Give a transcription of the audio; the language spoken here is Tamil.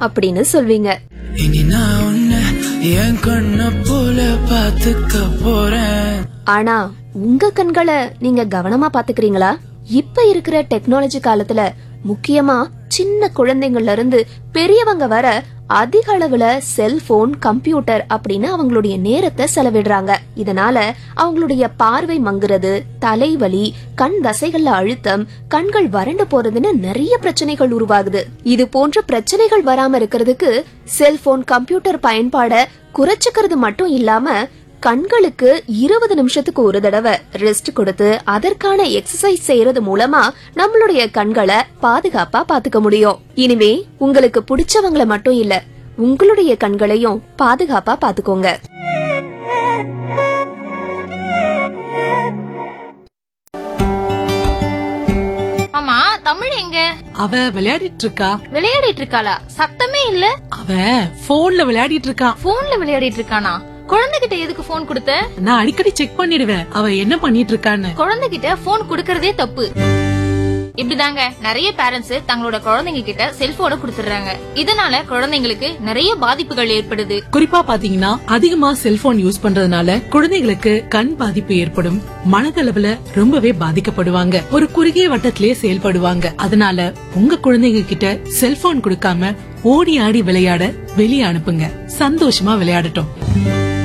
அப்படின்னு சொல்வீங்க இனி நான் உன்னை என் கண்ண போல பாத்துக்க போறேன் ஆனா உங்க கண்களை நீங்க கவனமா பாத்துக்கிறீங்களா இப்ப இருக்கிற டெக்னாலஜி காலத்துல முக்கியமா சின்ன குழந்தைங்கள்ல இருந்து பெரியவங்க வர அதிக அளவுல செல்போன் கம்ப்யூட்டர் அப்படின்னு அவங்களுடைய நேரத்தை செலவிடுறாங்க இதனால அவங்களுடைய பார்வை மங்குறது தலைவலி கண் தசைகள்ல அழுத்தம் கண்கள் வறண்டு போறதுன்னு நிறைய பிரச்சனைகள் உருவாகுது இது போன்ற பிரச்சனைகள் வராம இருக்கிறதுக்கு செல்போன் கம்ப்யூட்டர் பயன்பாட குறைச்சுக்கிறது மட்டும் இல்லாம கண்களுக்கு இருபது நிமிஷத்துக்கு ஒரு தடவை ரெஸ்ட் கொடுத்து அதற்கான எக்ஸசைஸ் செய்யறது மூலமா நம்மளுடைய கண்களை பாதுகாப்பா பாத்துக்க முடியும் இனிமே உங்களுக்கு பிடிச்சவங்கள மட்டும் இல்ல உங்களுடைய கண்களையும் பாதுகாப்பா பாத்துக்கோங்க ஆமா தமிழ் எங்க அவ விளையாடிட்டு இருக்கா விளையாடிட்டு இருக்காளா சத்தமே இல்ல அவ போன்ல விளையாடிட்டு இருக்கா போன்ல விளையாடிட்டு இருக்கானா குழந்தைகிட்ட எதுக்கு போன் கொடுத்த நான் அடிக்கடி செக் பண்ணிடுவேன் அவ என்ன பண்ணிட்டு இருக்கான்னு குழந்தைகிட்ட போன் கொடுக்கறதே தப்பு இப்படிதாங்க நிறைய பேரண்ட்ஸ் தங்களோட குழந்தைங்க கிட்ட செல்போனை கொடுத்துடுறாங்க இதனால குழந்தைங்களுக்கு நிறைய பாதிப்புகள் ஏற்படுது குறிப்பா பாத்தீங்கன்னா அதிகமா செல்போன் யூஸ் பண்றதுனால குழந்தைகளுக்கு கண் பாதிப்பு ஏற்படும் மனதளவுல ரொம்பவே பாதிக்கப்படுவாங்க ஒரு குறுகிய வட்டத்திலேயே செயல்படுவாங்க அதனால உங்க குழந்தைங்க கிட்ட செல்போன் கொடுக்காம ஓடி ஆடி விளையாட வெளியே அனுப்புங்க சந்தோஷமா விளையாடட்டும்